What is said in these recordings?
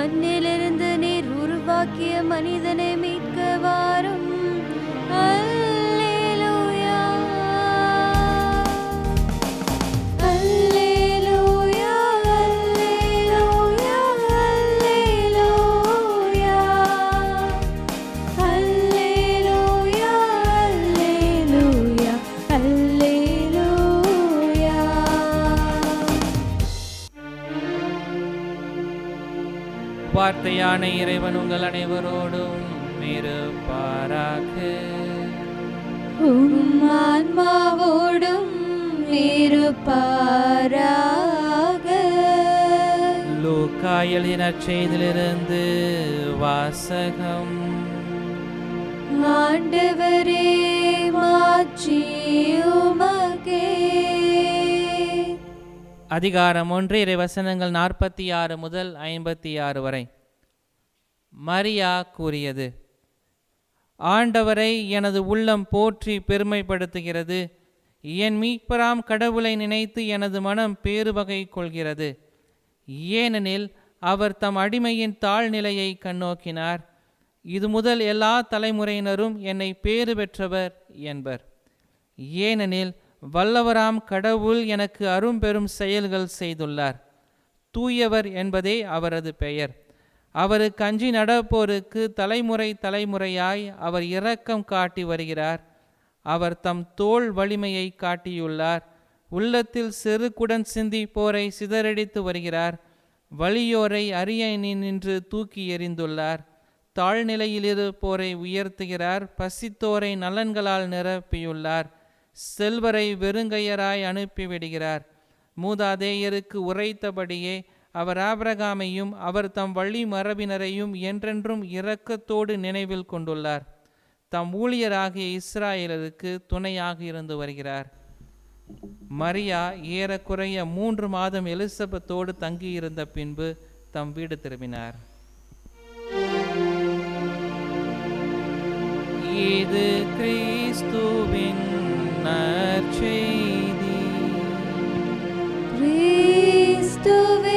மண்ணிலிருந்து நீர் உருவாக்கிய மனிதனை மீட்க வாரும் அல்லேலூயா அல்லேலூயா அல்லேலூயா அல்லேலூயா அல்லேலூயா அல்லேலூயா அல்லேலூயா வார்த்தையான இறைவன் உங்கள் அனைவரோடும் இருப்பாராக உம் ஆன்மாவோடும் இருப்பாராக லூக்கா எழுதின செய்திலிருந்து வாசகம் ஆண்டவரே மாட்சி உமக்கே அதிகாரம் ஒன்று இறை வசனங்கள் நாற்பத்தி ஆறு முதல் ஐம்பத்தி ஆறு வரை மரியா கூறியது ஆண்டவரை எனது உள்ளம் போற்றி பெருமைப்படுத்துகிறது என் மீட்பராம் கடவுளை நினைத்து எனது மனம் பேருவகை கொள்கிறது ஏனெனில் அவர் தம் அடிமையின் தாழ்நிலையை கண்ணோக்கினார் இது முதல் எல்லா தலைமுறையினரும் என்னை பேறு பெற்றவர் என்பர் ஏனெனில் வல்லவராம் கடவுள் எனக்கு அரும்பெரும் செயல்கள் செய்துள்ளார் தூயவர் என்பதே அவரது பெயர் அவருக்கு அஞ்சி நடப்போருக்கு தலைமுறை தலைமுறையாய் அவர் இரக்கம் காட்டி வருகிறார் அவர் தம் தோள் வலிமையை காட்டியுள்ளார் உள்ளத்தில் செருக்குடன் சிந்தி போரை சிதறடித்து வருகிறார் வலியோரை அரியணி நின்று தூக்கி எறிந்துள்ளார் தாழ்நிலையில் இருப்போரை உயர்த்துகிறார் பசித்தோரை நலன்களால் நிரப்பியுள்ளார் செல்வரை வெறுங்கையராய் அனுப்பிவிடுகிறார் மூதாதேயருக்கு உரைத்தபடியே அவர் ஆபிரகாமையும் அவர் தம் வழி மரபினரையும் என்றென்றும் இரக்கத்தோடு நினைவில் கொண்டுள்ளார் தம் ஊழியராகிய இஸ்ராயலருக்கு துணையாக இருந்து வருகிறார் மரியா ஏறக்குறைய மூன்று மாதம் எலிசபெத்தோடு தங்கியிருந்த பின்பு தம் வீடு திரும்பினார் இது கிறிஸ்துவின் நற்செய்தி கிறிஸ்துவே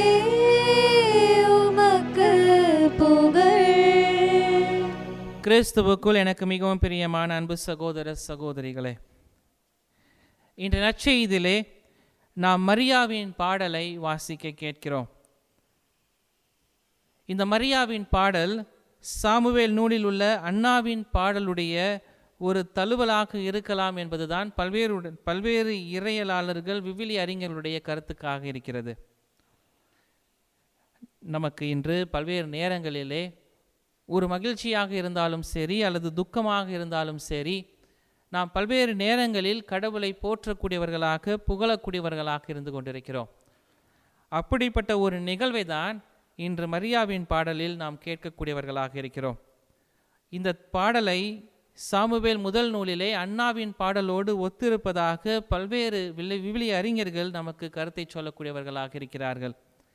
உமக்கு புகழ் கிறிஸ்துவுக்குள் எனக்கு மிகவும் பிரியமான அன்பு சகோதர சகோதரிகளே இன்று நற்செய்தியிலே நாம் மரியாவின் பாடலை வாசிக்க கேட்கிறோம் இந்த மரியாவின் பாடல் சாமுவேல் நூலில் உள்ள அண்ணாவின் பாடலுடைய ஒரு தழுவலாக இருக்கலாம் என்பதுதான் பல்வேறு பல்வேறு இறையலாளர்கள் விவிலி அறிஞர்களுடைய கருத்துக்காக இருக்கிறது நமக்கு இன்று பல்வேறு நேரங்களிலே ஒரு மகிழ்ச்சியாக இருந்தாலும் சரி அல்லது துக்கமாக இருந்தாலும் சரி நாம் பல்வேறு நேரங்களில் கடவுளை போற்றக்கூடியவர்களாக புகழக்கூடியவர்களாக இருந்து கொண்டிருக்கிறோம் அப்படிப்பட்ட ஒரு நிகழ்வை தான் இன்று மரியாவின் பாடலில் நாம் கேட்கக்கூடியவர்களாக இருக்கிறோம் இந்த பாடலை சாமுவேல் முதல் நூலிலே அண்ணாவின் பாடலோடு ஒத்திருப்பதாக பல்வேறு விலை விவிலிய அறிஞர்கள் நமக்கு கருத்தை சொல்லக்கூடியவர்களாக இருக்கிறார்கள்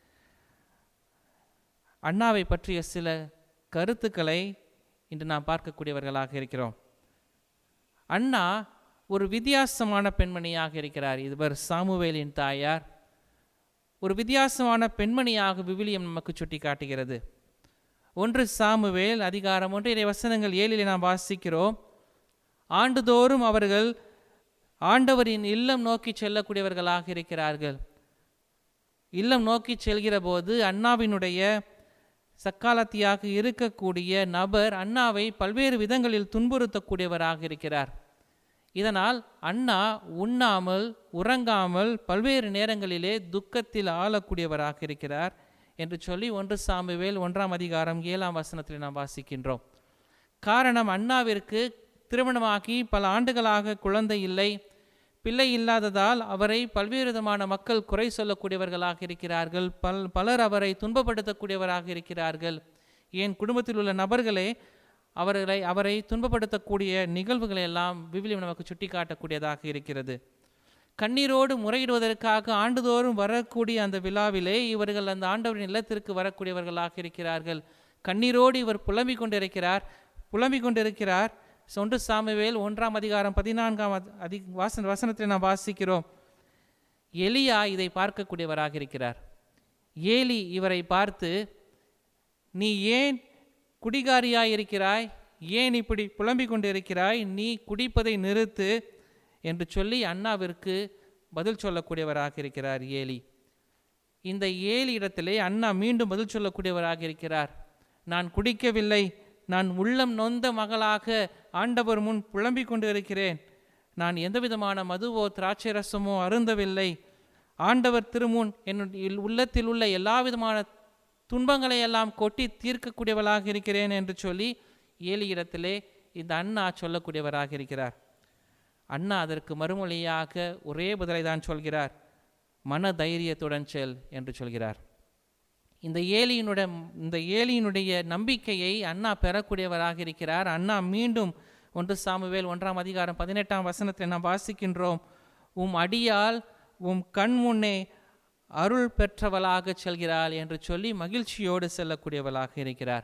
அண்ணாவை பற்றிய சில கருத்துக்களை இன்று நாம் பார்க்கக்கூடியவர்களாக இருக்கிறோம் அண்ணா ஒரு வித்தியாசமான பெண்மணியாக இருக்கிறார் இவர் சாமுவேலின் தாயார் ஒரு வித்தியாசமான பெண்மணியாக விவிலியம் நமக்கு சுட்டி காட்டுகிறது ஒன்று சாமுவேல் அதிகாரம் ஒன்று இறை வசனங்கள் ஏழிலே நாம் வாசிக்கிறோம் ஆண்டுதோறும் அவர்கள் ஆண்டவரின் இல்லம் நோக்கி செல்லக்கூடியவர்களாக இருக்கிறார்கள் இல்லம் நோக்கி செல்கிற போது அண்ணாவினுடைய சக்காலத்தியாக இருக்கக்கூடிய நபர் அண்ணாவை பல்வேறு விதங்களில் துன்புறுத்தக்கூடியவராக இருக்கிறார் இதனால் அண்ணா உண்ணாமல் உறங்காமல் பல்வேறு நேரங்களிலே துக்கத்தில் ஆளக்கூடியவராக இருக்கிறார் என்று சொல்லி ஒன்று சாமுவேல் ஒன்றாம் அதிகாரம் ஏழாம் வசனத்தில் நாம் வாசிக்கின்றோம் காரணம் அண்ணாவிற்கு திருமணமாகி பல ஆண்டுகளாக குழந்தை இல்லை பிள்ளை இல்லாததால் அவரை பல்வேறு விதமான மக்கள் குறை சொல்லக்கூடியவர்களாக இருக்கிறார்கள் பல் பலர் அவரை துன்பப்படுத்தக்கூடியவராக இருக்கிறார்கள் என் குடும்பத்தில் உள்ள நபர்களே அவர்களை அவரை துன்பப்படுத்தக்கூடிய நிகழ்வுகளை எல்லாம் விவிலியம் நமக்கு சுட்டி காட்டக்கூடியதாக இருக்கிறது கண்ணீரோடு முறையிடுவதற்காக ஆண்டுதோறும் வரக்கூடிய அந்த விழாவிலே இவர்கள் அந்த ஆண்டவரின் இல்லத்திற்கு வரக்கூடியவர்களாக இருக்கிறார்கள் கண்ணீரோடு இவர் புலம்பிக் கொண்டிருக்கிறார் புலம்பிக் கொண்டிருக்கிறார் ஒன்று சாமுவேல் ஒன்றாம் அதிகாரம் பதினான்காம் அதி- அதி வாசன வசனத்தில் நாம் வாசிக்கிறோம் எலியா இதை பார்க்கக்கூடியவராக இருக்கிறார் ஏலி இவரை பார்த்து நீ ஏன் குடிகாரியாய் இருக்கிறாய் ஏன் இப்படி புலம்பிக் கொண்டு இருக்கிறாய் நீ குடிப்பதை நிறுத்து என்று சொல்லி அண்ணாவிற்கு பதில் சொல்லக்கூடியவராக இருக்கிறார் ஏலி இந்த ஏழு இடத்திலே அண்ணா மீண்டும் பதில் சொல்லக்கூடியவராக இருக்கிறார் நான் குடிக்கவில்லை நான் உள்ளம் நொந்த மகளாக ஆண்டவர் முன் புலம்பிக் கொண்டு இருக்கிறேன் நான் எந்த விதமான மதுவோ திராட்சை ரசமோ அருந்தவில்லை ஆண்டவர் திருமுன் என்னுடைய உள்ளத்தில் உள்ள எல்லா விதமான துன்பங்களை எல்லாம் கொட்டி தீர்க்கக்கூடியவளாக இருக்கிறேன் என்று சொல்லி ஏழு இடத்திலே இந்த அண்ணா சொல்லக்கூடியவராக இருக்கிறார் அண்ணா அதற்கு மறுமொழியாக ஒரே பதிலை தான் சொல்கிறார் மன தைரியத்துடன் செல் என்று சொல்கிறார் இந்த ஏலியினுடைய இந்த ஏலியினுடைய நம்பிக்கையை அண்ணா பெறக்கூடியவராக இருக்கிறார் அண்ணா மீண்டும் ஒன்று சாமுவேல் ஒன்றாம் அதிகாரம் பதினெட்டாம் வசனத்தில் நாம் வாசிக்கின்றோம் உம் அடியால் உம் கண் முன்னே அருள் பெற்றவளாக செல்கிறாள் என்று சொல்லி மகிழ்ச்சியோடு செல்லக்கூடியவளாக இருக்கிறார்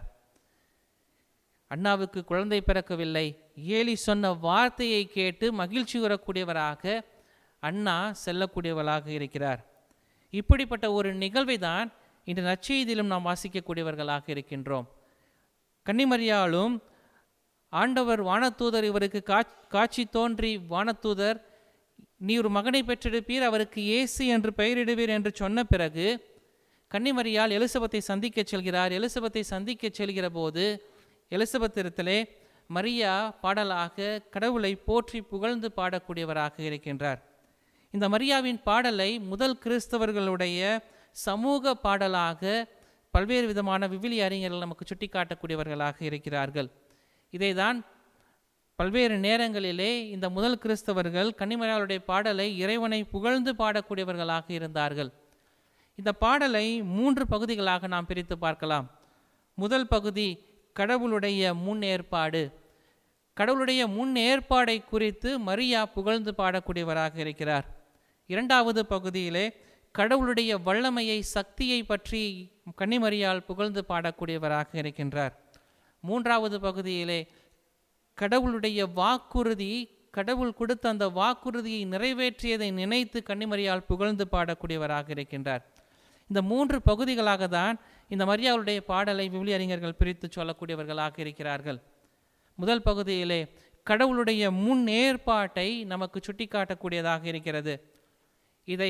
அண்ணாவுக்கு குழந்தை பிறக்கவில்லை ஏலி சொன்ன வார்த்தையை கேட்டு மகிழ்ச்சி கூறக்கூடியவராக அண்ணா செல்லக்கூடியவளாக இருக்கிறார் இப்படிப்பட்ட ஒரு நிகழ்வை தான் இன்று நற்செய்தியிலும் நாம் வாசிக்கக்கூடியவர்களாக இருக்கின்றோம் கன்னிமரியாலும் ஆண்டவர் வானதூதர் இவருக்கு காட்சி தோன்றி வானதூதர் நீ ஒரு மகனை பெற்றெடுப்பீர் அவருக்கு இயேசு என்று பெயரிடுவீர் என்று சொன்ன பிறகு கன்னிமரியால் எலிசபெத்தை சந்திக்கச் செல்கிறார் எலிசபெத்தை சந்திக்கச் செல்கிற போது எலிசபெத்திடத்திலே மரியா பாடலாக கடவுளை போற்றி புகழ்ந்து பாடக்கூடியவராக இருக்கின்றார் இந்த மரியாவின் பாடலை முதல் கிறிஸ்தவர்களுடைய சமூக பாடலாக பல்வேறு விதமான விவிலி அறிஞர்கள் நமக்கு சுட்டிக்காட்டக்கூடியவர்களாக இருக்கிறார்கள் இதைதான் பல்வேறு நேரங்களிலே இந்த முதல் கிறிஸ்தவர்கள் கன்னிமரியாளுடைய பாடலை இறைவனை புகழ்ந்து பாடக்கூடியவர்களாக இருந்தார்கள் இந்த பாடலை மூன்று பகுதிகளாக நாம் பிரித்து பார்க்கலாம் முதல் பகுதி கடவுளுடைய முன் ஏற்பாடு கடவுளுடைய முன் ஏற்பாடை குறித்து மரியா புகழ்ந்து பாடக்கூடியவராக இருக்கிறார் இரண்டாவது பகுதியிலே கடவுளுடைய வல்லமையை சக்தியை பற்றி கன்னிமரியால் புகழ்ந்து பாடக்கூடியவராக இருக்கின்றார் மூன்றாவது பகுதியிலே கடவுளுடைய வாக்குறுதி கடவுள் கொடுத்த அந்த வாக்குறுதியை நிறைவேற்றியதை நினைத்து கன்னிமரியால் புகழ்ந்து பாடக்கூடியவராக இருக்கின்றார் இந்த மூன்று பகுதிகளாக தான் இந்த மரியாளுடைய பாடலை விவிலி அறிஞர்கள் பிரித்து சொல்லக்கூடியவர்களாக இருக்கிறார்கள் முதல் பகுதியிலே கடவுளுடைய முன் ஏற்பாட்டை நமக்கு சுட்டிக்காட்டக்கூடியதாக இருக்கிறது இதை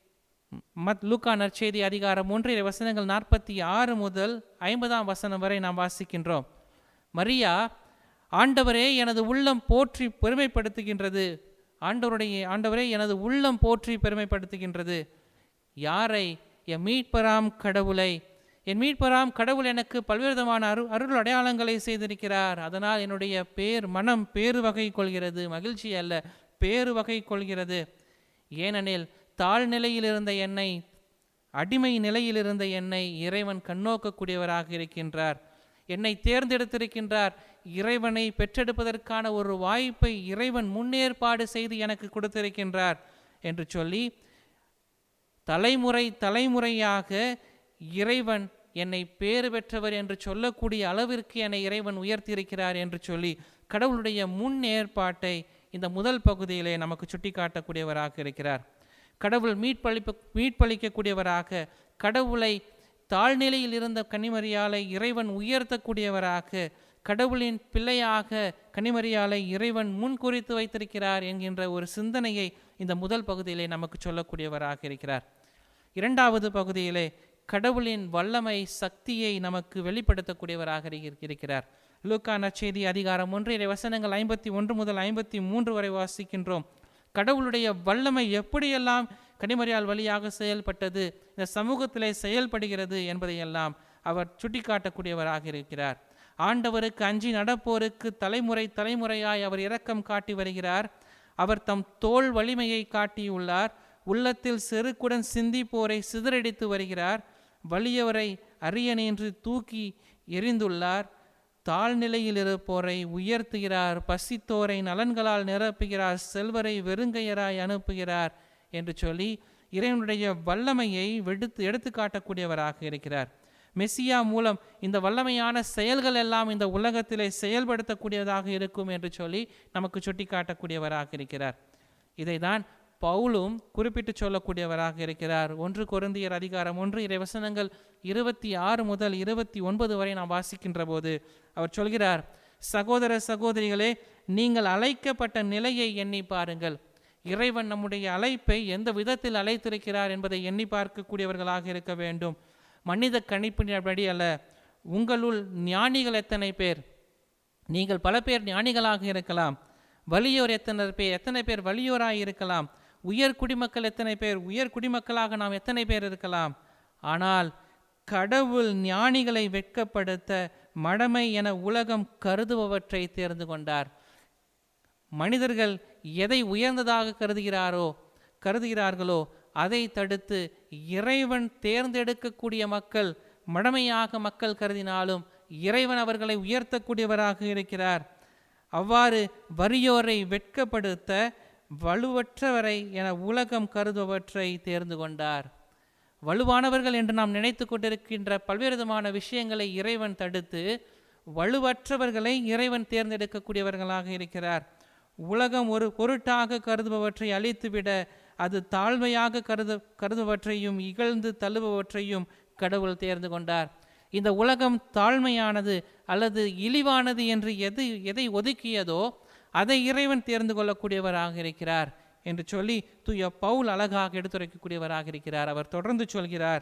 மத் லூக்கா நற்செய்தி அதிகாரம் ஒன்றிய வசனங்கள் நாற்பத்தி ஆறு முதல் ஐம்பதாம் வசனம் வரை நாம் வாசிக்கின்றோம் மரியா ஆண்டவரே எனது உள்ளம் போற்றி பெருமைப்படுத்துகின்றது ஆண்டவருடைய ஆண்டவரே எனது உள்ளம் போற்றி பெருமைப்படுத்துகின்றது யாரை என் மீட்பராம் கடவுளை என் மீட்பராம் கடவுள் எனக்கு பல்வேறு விதமான அரு அருள் அடையாளங்களை செய்திருக்கிறார் அதனால் என்னுடைய பேர் மனம் பேரு வகை கொள்கிறது மகிழ்ச்சி அல்ல பேரு வகை கொள்கிறது ஏனெனில் தாழ்நிலையில் இருந்த என்னை அடிமை நிலையில் இருந்த என்னை இறைவன் கண்ணோக்கக்கூடியவராக இருக்கின்றார் என்னை தேர்ந்தெடுத்திருக்கின்றார் இறைவனை பெற்றெடுப்பதற்கான ஒரு வாய்ப்பை இறைவன் முன்னேற்பாடு செய்து எனக்கு கொடுத்திருக்கின்றார் என்று சொல்லி தலைமுறை தலைமுறையாக இறைவன் என்னை பேறு பெற்றவர் என்று சொல்லக்கூடிய அளவிற்கு என்னை இறைவன் உயர்த்தியிருக்கிறார் என்று சொல்லி கடவுளுடைய முன் ஏற்பாட்டை இந்த முதல் பகுதியிலே நமக்கு சுட்டிக்காட்டக்கூடியவராக இருக்கிறார் கடவுள் மீட்பளிப்பு மீட்பளிக்கக்கூடியவராக கடவுளை தாழ்நிலையில் இருந்த கன்னிமரியாலை இறைவன் உயர்த்தக்கூடியவராக கடவுளின் பிள்ளையாக கன்னிமரியாலை இறைவன் முன் குறித்து வைத்திருக்கிறார் என்கின்ற ஒரு சிந்தனையை இந்த முதல் பகுதியிலே நமக்கு சொல்லக்கூடியவராக இருக்கிறார் இரண்டாவது பகுதியிலே கடவுளின் வல்லமை சக்தியை நமக்கு வெளிப்படுத்தக்கூடியவராக இருக்கிறார் லூக்கா நற்செய்தி அதிகாரம் ஒன்றிய வசனங்கள் ஐம்பத்தி ஒன்று முதல் ஐம்பத்தி மூன்று வரை வாசிக்கின்றோம் கடவுளுடைய வல்லமை எப்படியெல்லாம் கனிமறியால் வழியாக செயல்பட்டது இந்த சமூகத்திலே செயல்படுகிறது என்பதையெல்லாம் அவர் சுட்டிக்காட்டக்கூடியவராக இருக்கிறார் ஆண்டவருக்கு அஞ்சி நடப்போருக்கு தலைமுறை தலைமுறையாய் அவர் இரக்கம் காட்டி வருகிறார் அவர் தம் தோல் வலிமையை காட்டியுள்ளார் உள்ளத்தில் செருக்குடன் சிந்திப்போரை சிதறடித்து வருகிறார் வலியவரை அரியணையின்றி தூக்கி எரிந்துள்ளார் தாழ்நிலையில் இருப்போரை உயர்த்துகிறார் பசித்தோரை நலன்களால் நிரப்புகிறார் செல்வரை வெறுங்கையராய் அனுப்புகிறார் என்று சொல்லி இறைவனுடைய வல்லமையை வெடுத்து எடுத்து காட்டக்கூடியவராக இருக்கிறார் மெஸ்ஸியா மூலம் இந்த வல்லமையான செயல்கள் எல்லாம் இந்த உலகத்திலே செயல்படுத்தக்கூடியதாக இருக்கும் என்று சொல்லி நமக்கு சுட்டி காட்டக்கூடியவராக இருக்கிறார் இதைதான் பவுலும் குறிப்பிட்டு சொல்லக்கூடியவராக இருக்கிறார் ஒன்று கொருந்தியர் அதிகாரம் ஒன்று இறை வசனங்கள் இருபத்தி ஆறு முதல் இருபத்தி ஒன்பது வரை நாம் வாசிக்கின்ற போது அவர் சொல்கிறார் சகோதர சகோதரிகளே நீங்கள் அழைக்கப்பட்ட நிலையை எண்ணி பாருங்கள் இறைவன் நம்முடைய அழைப்பை எந்த விதத்தில் அழைத்திருக்கிறார் என்பதை எண்ணி பார்க்கக்கூடியவர்களாக இருக்க வேண்டும் மனித கணிப்பின்படி அல்ல உங்களுள் ஞானிகள் எத்தனை பேர் நீங்கள் பல பேர் ஞானிகளாக இருக்கலாம் வலியோர் எத்தனை பேர் எத்தனை பேர் வலியோராக இருக்கலாம் உயர் குடிமக்கள் எத்தனை பேர் உயர் குடிமக்களாக நாம் எத்தனை பேர் இருக்கலாம் ஆனால் கடவுள் ஞானிகளை வெட்கப்படுத்த மடமை என உலகம் கருதுபவற்றை தேர்ந்து கொண்டார் மனிதர்கள் எதை உயர்ந்ததாக கருதுகிறாரோ கருதுகிறார்களோ அதை தடுத்து இறைவன் தேர்ந்தெடுக்கக்கூடிய மக்கள் மடமையாக மக்கள் கருதினாலும் இறைவன் அவர்களை உயர்த்தக்கூடியவராக இருக்கிறார் அவ்வாறு வறியோரை வெட்கப்படுத்த வலுவற்றவரை என உலகம் கருதுவற்றை தேர்ந்து கொண்டார் வலுவானவர்கள் என்று நாம் நினைத்து கொண்டிருக்கின்ற பல்வேறு விதமான விஷயங்களை இறைவன் தடுத்து வலுவற்றவர்களை இறைவன் தேர்ந்தெடுக்கக்கூடியவர்களாக இருக்கிறார் உலகம் ஒரு பொருட்டாக கருதுபவற்றை அழித்துவிட அது தாழ்மையாக கருது கருதுபவற்றையும் இகழ்ந்து தள்ளுபவற்றையும் கடவுள் தேர்ந்து கொண்டார் இந்த உலகம் தாழ்மையானது அல்லது இழிவானது என்று எது எதை ஒதுக்கியதோ அதை இறைவன் தேர்ந்து கொள்ளக்கூடியவராக இருக்கிறார் என்று சொல்லி தூய பவுல் அழகாக எடுத்துரைக்கக்கூடியவராக இருக்கிறார் அவர் தொடர்ந்து சொல்கிறார்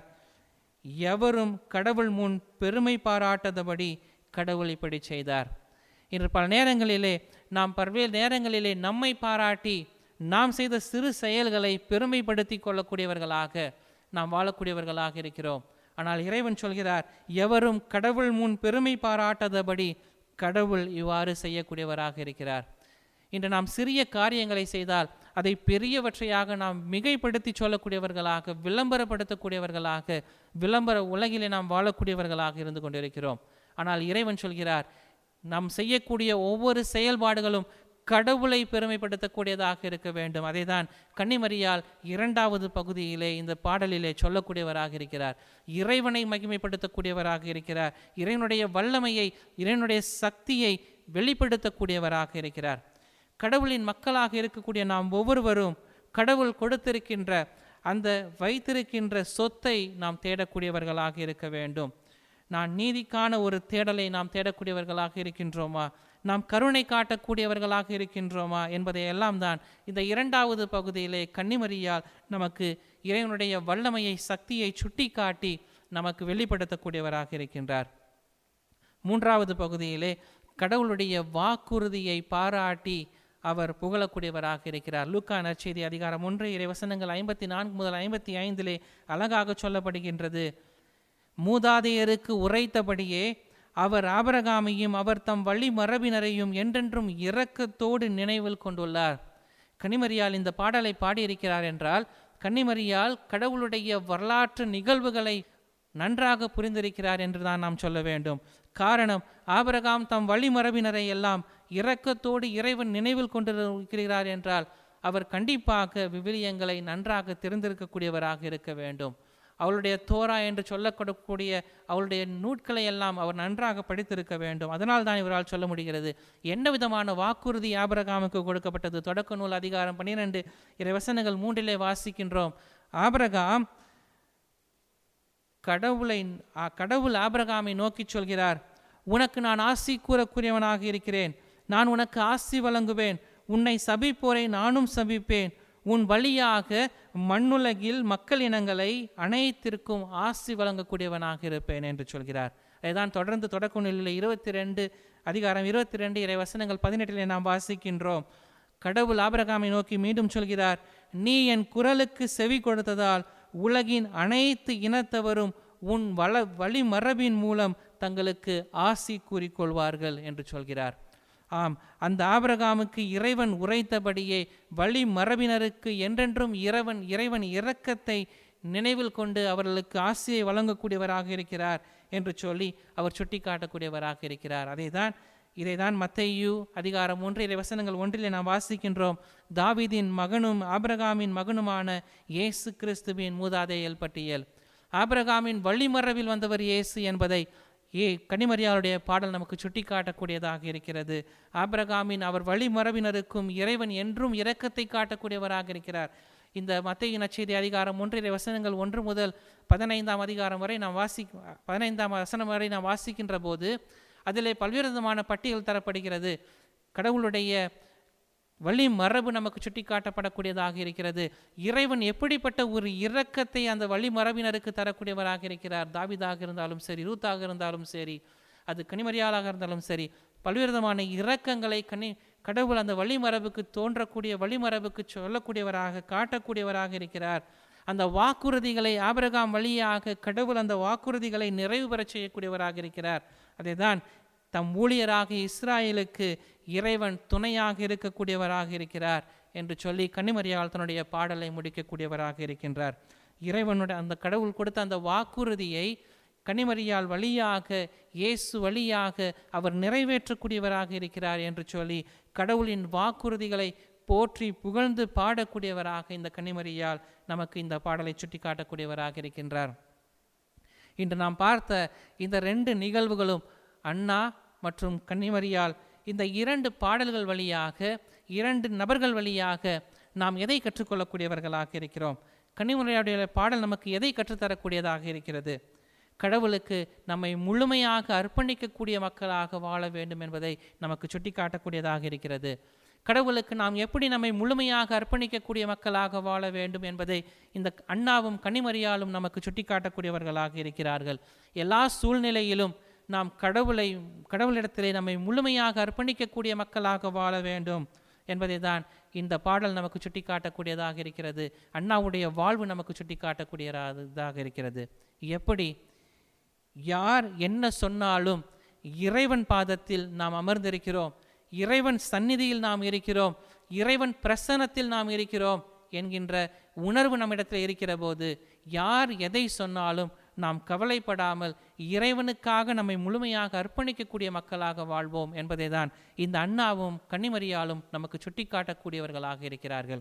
எவரும் கடவுள் முன் பெருமை பாராட்டாதபடி கடவுள் இப்படி செய்தார் இன்று பல நேரங்களிலே நாம் பல்வேறு நேரங்களிலே நம்மை பாராட்டி நாம் செய்த சிறு செயல்களை பெருமைப்படுத்தி கொள்ளக்கூடியவர்களாக நாம் வாழக்கூடியவர்களாக இருக்கிறோம் ஆனால் இறைவன் சொல்கிறார் எவரும் கடவுள் முன் பெருமை பாராட்டாதபடி கடவுள் இவ்வாறு செய்யக்கூடியவராக இருக்கிறார் இன்று நாம் சிறிய காரியங்களை செய்தால் அதை பெரியவற்றையாக நாம் மிகைப்படுத்தி சொல்லக்கூடியவர்களாக விளம்பரப்படுத்தக்கூடியவர்களாக விளம்பர உலகிலே நாம் வாழக்கூடியவர்களாக இருந்து கொண்டிருக்கிறோம் ஆனால் இறைவன் சொல்கிறார் நாம் செய்யக்கூடிய ஒவ்வொரு செயல்பாடுகளும் கடவுளை பெருமைப்படுத்தக்கூடியதாக இருக்க வேண்டும் அதை தான் கன்னிமரியால் இரண்டாவது பகுதியிலே இந்த பாடலிலே சொல்லக்கூடியவராக இருக்கிறார் இறைவனை மகிமைப்படுத்தக்கூடியவராக இருக்கிறார் இறைவனுடைய வல்லமையை இறைவனுடைய சக்தியை வெளிப்படுத்தக்கூடியவராக இருக்கிறார் கடவுளின் மக்களாக இருக்கக்கூடிய நாம் ஒவ்வொருவரும் கடவுள் கொடுத்திருக்கின்ற அந்த வைத்திருக்கின்ற சொத்தை நாம் தேடக்கூடியவர்களாக இருக்க வேண்டும் நான் நீதிக்கான ஒரு தேடலை நாம் தேடக்கூடியவர்களாக இருக்கின்றோமா நாம் கருணை காட்டக்கூடியவர்களாக இருக்கின்றோமா என்பதை எல்லாம் தான் இந்த இரண்டாவது பகுதியிலே கன்னிமரியால் நமக்கு இறைவனுடைய வல்லமையை சக்தியை சுட்டி காட்டி நமக்கு வெளிப்படுத்தக்கூடியவராக இருக்கின்றார் மூன்றாவது பகுதியிலே கடவுளுடைய வாக்குறுதியை பாராட்டி அவர் புகழக்கூடியவராக இருக்கிறார் லூக்கா நற்செய்தி அதிகாரம் ஒன்று இறை வசனங்கள் ஐம்பத்தி நான்கு முதல் ஐம்பத்தி ஐந்திலே அழகாக சொல்லப்படுகின்றது மூதாதையருக்கு உரைத்தபடியே அவர் ஆபரகாமையும் அவர் தம் வழி மரபினரையும் என்றென்றும் இரக்கத்தோடு நினைவில் கொண்டுள்ளார் கன்னிமரியால் இந்த பாடலை பாடியிருக்கிறார் என்றால் கன்னிமரியால் கடவுளுடைய வரலாற்று நிகழ்வுகளை நன்றாக புரிந்திருக்கிறார் என்று தான் நாம் சொல்ல வேண்டும் காரணம் ஆபரகாம் தம் வழிமரபினரை எல்லாம் இரக்கத்தோடு இறைவன் நினைவில் கொண்டிருக்கிறார் என்றால் அவர் கண்டிப்பாக விவிலியங்களை நன்றாக தெரிந்திருக்கக்கூடியவராக இருக்க வேண்டும் அவளுடைய தோரா என்று சொல்லக்கூடக்கூடிய அவளுடைய நூட்களை எல்லாம் அவர் நன்றாக படித்திருக்க வேண்டும் அதனால் தான் இவரால் சொல்ல முடிகிறது என்ன விதமான வாக்குறுதி ஆபரகாமுக்கு கொடுக்கப்பட்டது தொடக்க நூல் அதிகாரம் பன்னிரெண்டு இறைவசனங்கள் மூன்றிலே வாசிக்கின்றோம் ஆபரகாம் கடவுளை ஆ, கடவுள் ஆபிரகாமை நோக்கி சொல்கிறார் உனக்கு நான் ஆசி கூறக்கூடியவனாக இருக்கிறேன் நான் உனக்கு ஆசி வழங்குவேன் உன்னை சபிப்போரை நானும் சபிப்பேன் உன் வழியாக மண்ணுலகில் மக்கள் இனங்களை அனைத்திற்கும் ஆசி வழங்கக்கூடியவனாக இருப்பேன் என்று சொல்கிறார் இதைதான் தொடர்ந்து தொடக்க நூலில் இருபத்தி ரெண்டு அதிகாரம் இருபத்தி ரெண்டு இறை வசனங்கள் பதினெட்டிலே நாம் வாசிக்கின்றோம் கடவுள் ஆபிரகாமை நோக்கி மீண்டும் சொல்கிறார் நீ என் குரலுக்கு செவி கொடுத்ததால் உலகின் அனைத்து இனத்தவரும் உன் வள வழிமரபின் மூலம் தங்களுக்கு ஆசி கூறிக்கொள்வார்கள் என்று சொல்கிறார் ஆம் அந்த ஆபிரகாமுக்கு இறைவன் உரைத்தபடியே வழி மரபினருக்கு என்றென்றும் இறைவன் இறைவன் இரக்கத்தை நினைவில் கொண்டு அவர்களுக்கு ஆசியை வழங்கக்கூடியவராக இருக்கிறார் என்று சொல்லி அவர் சுட்டிக்காட்டக்கூடியவராக இருக்கிறார் அதைதான் இதைதான் மத்தையு அதிகாரம் ஒன்று இறை வசனங்கள் ஒன்றிலே நாம் வாசிக்கின்றோம் தாவீதின் மகனும் ஆபிரகாமின் மகனுமான இயேசு கிறிஸ்துவின் மூதாதையல் பட்டியல் ஆபிரகாமின் வழிமரபில் வந்தவர் இயேசு என்பதை ஏ கனிமரியாளுடைய பாடல் நமக்கு சுட்டி காட்டக்கூடியதாக இருக்கிறது ஆபிரகாமின் அவர் வழிமரபினருக்கும் இறைவன் என்றும் இரக்கத்தை காட்டக்கூடியவராக இருக்கிறார் இந்த மத்திய நச்செய்தி அதிகாரம் ஒன்றிய வசனங்கள் ஒன்று முதல் பதினைந்தாம் அதிகாரம் வரை நாம் வாசி பதினைந்தாம் வசனம் வரை நாம் வாசிக்கின்ற போது அதிலே பல்வேறு விதமான பட்டியல் தரப்படுகிறது கடவுளுடைய வழி மரபு நமக்கு சுட்டி காட்டப்படக்கூடியதாக இருக்கிறது இறைவன் எப்படிப்பட்ட ஒரு இரக்கத்தை அந்த வழி மரபினருக்கு தரக்கூடியவராக இருக்கிறார் தாவிதாக இருந்தாலும் சரி ரூத்தாக இருந்தாலும் சரி அது கனிமரியாளாக இருந்தாலும் சரி பல்வேறு விதமான இரக்கங்களை கனி கடவுள் அந்த வழிமரபுக்கு தோன்றக்கூடிய வழிமரபுக்கு சொல்லக்கூடியவராக காட்டக்கூடியவராக இருக்கிறார் அந்த வாக்குறுதிகளை ஆபிரகாம் வழியாக கடவுள் அந்த வாக்குறுதிகளை நிறைவு பெறச் செய்யக்கூடியவராக இருக்கிறார் அதைதான் தம் ஊழியராக இஸ்ராயலுக்கு இறைவன் துணையாக இருக்கக்கூடியவராக இருக்கிறார் என்று சொல்லி கன்னிமரியால் தன்னுடைய பாடலை முடிக்கக்கூடியவராக இருக்கின்றார் இறைவனுடைய அந்த கடவுள் கொடுத்த அந்த வாக்குறுதியை கன்னிமரியால் வழியாக இயேசு வழியாக அவர் நிறைவேற்றக்கூடியவராக இருக்கிறார் என்று சொல்லி கடவுளின் வாக்குறுதிகளை போற்றி புகழ்ந்து பாடக்கூடியவராக இந்த கன்னிமரியால் நமக்கு இந்த பாடலை சுட்டி காட்டக்கூடியவராக இருக்கின்றார் இன்று நாம் பார்த்த இந்த ரெண்டு நிகழ்வுகளும் அண்ணா மற்றும் கன்னிமரியால் இந்த இரண்டு பாடல்கள் வழியாக இரண்டு நபர்கள் வழியாக நாம் எதை கற்றுக்கொள்ளக்கூடியவர்களாக இருக்கிறோம் கன்னிமரியாவுடைய பாடல் நமக்கு எதை கற்றுத்தரக்கூடியதாக இருக்கிறது கடவுளுக்கு நம்மை முழுமையாக அர்ப்பணிக்கக்கூடிய மக்களாக வாழ வேண்டும் என்பதை நமக்கு சுட்டிக்காட்டக்கூடியதாக இருக்கிறது கடவுளுக்கு நாம் எப்படி நம்மை முழுமையாக அர்ப்பணிக்கக்கூடிய மக்களாக வாழ வேண்டும் என்பதை இந்த அண்ணாவும் கன்னிமரியாலும் நமக்கு சுட்டிக்காட்டக்கூடியவர்களாக இருக்கிறார்கள் எல்லா சூழ்நிலையிலும் நாம் கடவுளை கடவுளிடத்திலே நம்மை முழுமையாக அர்ப்பணிக்கக்கூடிய மக்களாக வாழ வேண்டும் என்பதை தான் இந்த பாடல் நமக்கு சுட்டிக்காட்டக்கூடியதாக இருக்கிறது அண்ணாவுடைய வாழ்வு நமக்கு சுட்டிக்காட்டக்கூடியதாக இருக்கிறது எப்படி யார் என்ன சொன்னாலும் இறைவன் பாதத்தில் நாம் அமர்ந்திருக்கிறோம் இறைவன் சந்நிதியில் நாம் இருக்கிறோம் இறைவன் பிரசன்னத்தில் நாம் இருக்கிறோம் என்கின்ற உணர்வு நம்மிடத்தில் இருக்கிற போது யார் எதை சொன்னாலும் நாம் கவலைப்படாமல் இறைவனுக்காக நம்மை முழுமையாக அர்ப்பணிக்கக்கூடிய மக்களாக வாழ்வோம் என்பதை தான் இந்த அண்ணாவும் கன்னிமரியாலும் நமக்கு சுட்டிக்காட்டக்கூடியவர்களாக இருக்கிறார்கள்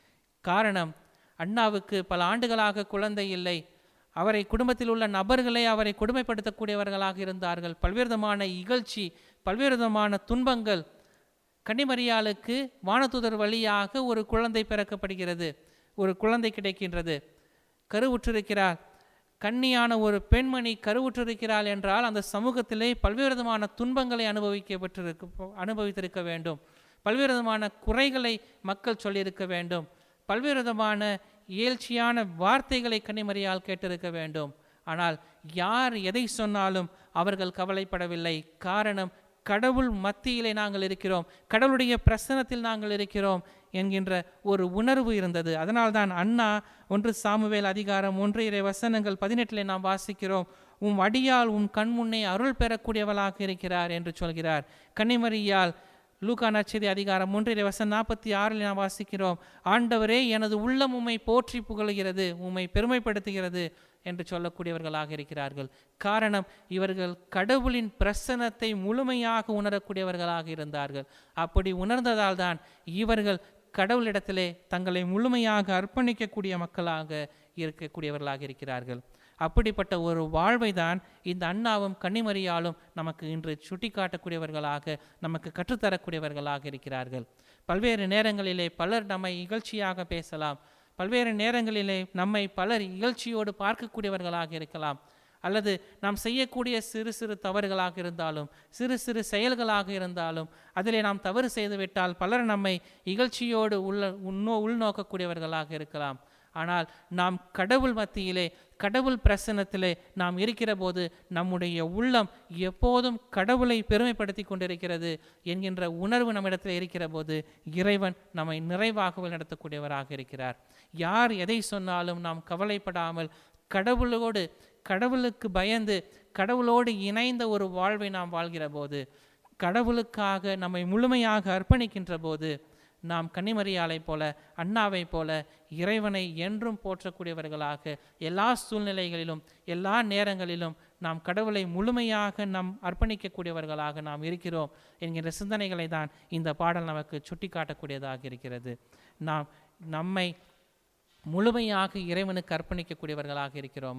காரணம் அண்ணாவுக்கு பல ஆண்டுகளாக குழந்தை இல்லை அவரை குடும்பத்தில் உள்ள நபர்களே அவரை கொடுமைப்படுத்தக்கூடியவர்களாக இருந்தார்கள் பல்வேறு விதமான இகழ்ச்சி பல்வேறு விதமான துன்பங்கள் கன்னிமரியாளுக்கு வானதூதர் வழியாக ஒரு குழந்தை பிறக்கப்படுகிறது ஒரு குழந்தை கிடைக்கின்றது கருவுற்றிருக்கிறார் கன்னியான ஒரு பெண்மணி கருவுற்றிருக்கிறாள் என்றால் அந்த சமூகத்திலே பல்வேறு விதமான துன்பங்களை அனுபவிக்கப்பட்டிருக்க அனுபவித்திருக்க வேண்டும் பல்வேறு விதமான குறைகளை மக்கள் சொல்லியிருக்க வேண்டும் பல்வேறு விதமான இயல்ச்சியான வார்த்தைகளை கன்னிமரியால் கேட்டிருக்க வேண்டும் ஆனால் யார் எதை சொன்னாலும் அவர்கள் கவலைப்படவில்லை காரணம் கடவுள் மத்தியிலே நாங்கள் இருக்கிறோம் கடவுளுடைய பிரசனத்தில் நாங்கள் இருக்கிறோம் என்கின்ற ஒரு உணர்வு இருந்தது அதனால்தான் அண்ணா ஒன்று சாமுவேல் அதிகாரம் ஒன்று இறை வசனங்கள் பதினெட்டிலே நாம் வாசிக்கிறோம் உம் அடியால் உன் கண்முன்னே அருள் பெறக்கூடியவளாக இருக்கிறார் என்று சொல்கிறார் கன்னிமரியால் லூகா நச்சதி அதிகாரம் ஒன்றிலே வசனம் நாற்பத்தி ஆறில் நாம் வாசிக்கிறோம் ஆண்டவரே எனது உள்ளம் உம்மை போற்றி புகழுகிறது உம்மை பெருமைப்படுத்துகிறது என்று சொல்லக்கூடியவர்களாக இருக்கிறார்கள் காரணம் இவர்கள் கடவுளின் பிரசனத்தை முழுமையாக உணரக்கூடியவர்களாக இருந்தார்கள் அப்படி உணர்ந்ததால் தான் இவர்கள் கடவுளிடத்திலே தங்களை முழுமையாக அர்ப்பணிக்கக்கூடிய மக்களாக இருக்கக்கூடியவர்களாக இருக்கிறார்கள் அப்படிப்பட்ட ஒரு வாழ்வை தான் இந்த அண்ணாவும் கன்னிமரியாலும் நமக்கு இன்று சுட்டிக்காட்டக்கூடியவர்களாக நமக்கு கற்றுத்தரக்கூடியவர்களாக இருக்கிறார்கள் பல்வேறு நேரங்களிலே பலர் நம்மை இகழ்ச்சியாக பேசலாம் பல்வேறு நேரங்களிலே நம்மை பலர் இகழ்ச்சியோடு பார்க்கக்கூடியவர்களாக இருக்கலாம் அல்லது நாம் செய்யக்கூடிய சிறு சிறு தவறுகளாக இருந்தாலும் சிறு சிறு செயல்களாக இருந்தாலும் அதிலே நாம் தவறு செய்துவிட்டால் பலர் நம்மை இகழ்ச்சியோடு உள்ள உன்னோ உள்நோக்கக்கூடியவர்களாக இருக்கலாம் ஆனால் நாம் கடவுள் மத்தியிலே கடவுள் பிரசன்னத்திலே நாம் இருக்கிற போது நம்முடைய உள்ளம் எப்போதும் கடவுளை பெருமைப்படுத்தி கொண்டிருக்கிறது என்கின்ற உணர்வு நம்மிடத்தில் இருக்கிற போது இறைவன் நம்மை நிறைவாக நடத்தக்கூடியவராக இருக்கிறார் யார் எதை சொன்னாலும் நாம் கவலைப்படாமல் கடவுளோடு கடவுளுக்கு பயந்து கடவுளோடு இணைந்த ஒரு வாழ்வை நாம் வாழ்கிற போது கடவுளுக்காக நம்மை முழுமையாக அர்ப்பணிக்கின்ற போது நாம் கன்னிமரியாலை போல அண்ணாவை போல இறைவனை என்றும் போற்றக்கூடியவர்களாக எல்லா சூழ்நிலைகளிலும் எல்லா நேரங்களிலும் நாம் கடவுளை முழுமையாக நாம் அர்ப்பணிக்கக்கூடியவர்களாக நாம் இருக்கிறோம் என்கிற சிந்தனைகளை தான் இந்த பாடல் நமக்கு சுட்டி காட்டக்கூடியதாக இருக்கிறது நாம் நம்மை முழுமையாக இறைவனுக்கு அர்ப்பணிக்கக்கூடியவர்களாக இருக்கிறோமா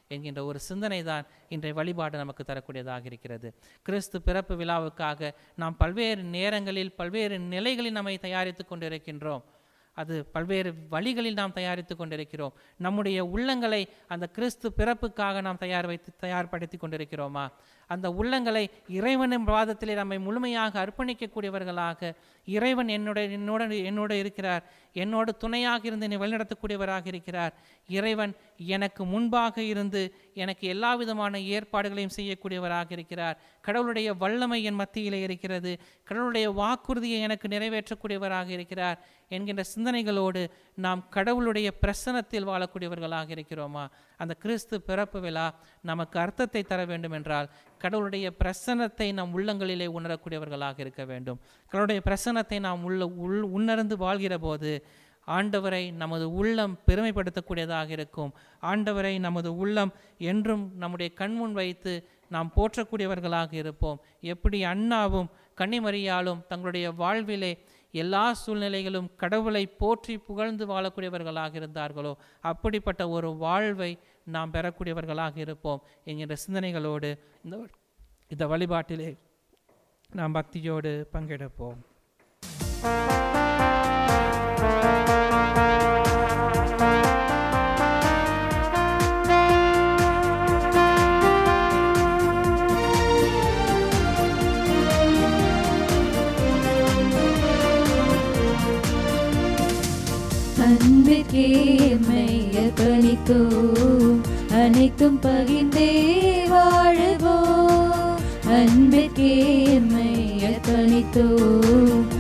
என்கின்ற ஒரு சிந்தனை தான் இன்றைய வழிபாடு நமக்கு தரக்கூடியதாக இருக்கிறது கிறிஸ்து பிறப்பு விழாவுக்காக நாம் பல்வேறு நேரங்களில் பல்வேறு நிலைகளில் நம்மை தயாரித்து கொண்டிருக்கின்றோம் அது பல்வேறு வழிகளில் நாம் தயாரித்து கொண்டிருக்கிறோம் நம்முடைய உள்ளங்களை அந்த கிறிஸ்து பிறப்புக்காக நாம் தயார் வைத்து தயார்படுத்தி கொண்டிருக்கிறோமா அந்த உள்ளங்களை இறைவனின் பாதத்திலே நம்மை முழுமையாக அர்ப்பணிக்கக்கூடியவர்களாக இறைவன் என்னோட என்னோட என்னோட இருக்கிறார் என்னோடு துணையாக இருந்து என்னை வழிநடத்தக்கூடியவராக இருக்கிறார் இறைவன் எனக்கு முன்பாக இருந்து எனக்கு எல்லா விதமான ஏற்பாடுகளையும் செய்யக்கூடியவராக இருக்கிறார் கடவுளுடைய வல்லமை என் மத்தியிலே இருக்கிறது கடவுளுடைய வாக்குறுதியை எனக்கு நிறைவேற்றக்கூடியவராக இருக்கிறார் என்கின்ற சிந்தனைகளோடு நாம் கடவுளுடைய பிரசனத்தில் வாழக்கூடியவர்களாக இருக்கிறோமா அந்த கிறிஸ்து பிறப்பு விழா நமக்கு அர்த்தத்தை தர வேண்டும் என்றால் கடவுளுடைய பிரசன்னத்தை நாம் உள்ளங்களிலே உணரக்கூடியவர்களாக இருக்க வேண்டும் கடவுளுடைய பிரசன்னத்தை நாம் உள்ள உள் உணர்ந்து வாழ்கிற போது ஆண்டவரை நமது உள்ளம் பெருமைப்படுத்தக்கூடியதாக இருக்கும் ஆண்டவரை நமது உள்ளம் என்றும் நம்முடைய கண்முன் வைத்து நாம் போற்றக்கூடியவர்களாக இருப்போம் எப்படி அண்ணாவும் கன்னிமரியாலும் தங்களுடைய வாழ்விலே எல்லா சூழ்நிலைகளும் கடவுளை போற்றி புகழ்ந்து வாழக்கூடியவர்களாக இருந்தார்களோ அப்படிப்பட்ட ஒரு வாழ்வை நாம் பெறக்கூடியவர்களாக இருப்போம் என்கின்ற சிந்தனைகளோடு இந்த இந்த வழிபாட்டிலே நாம் பக்தியோடு பங்கெடுப்போம் அன்பிற்கே மெய்யர்ப்பணித்தோம் அனைத்தும் பகிர்ந்தே வாழுவோம் அன்பிற்கே மெய்யர்ப்பணித்தோம்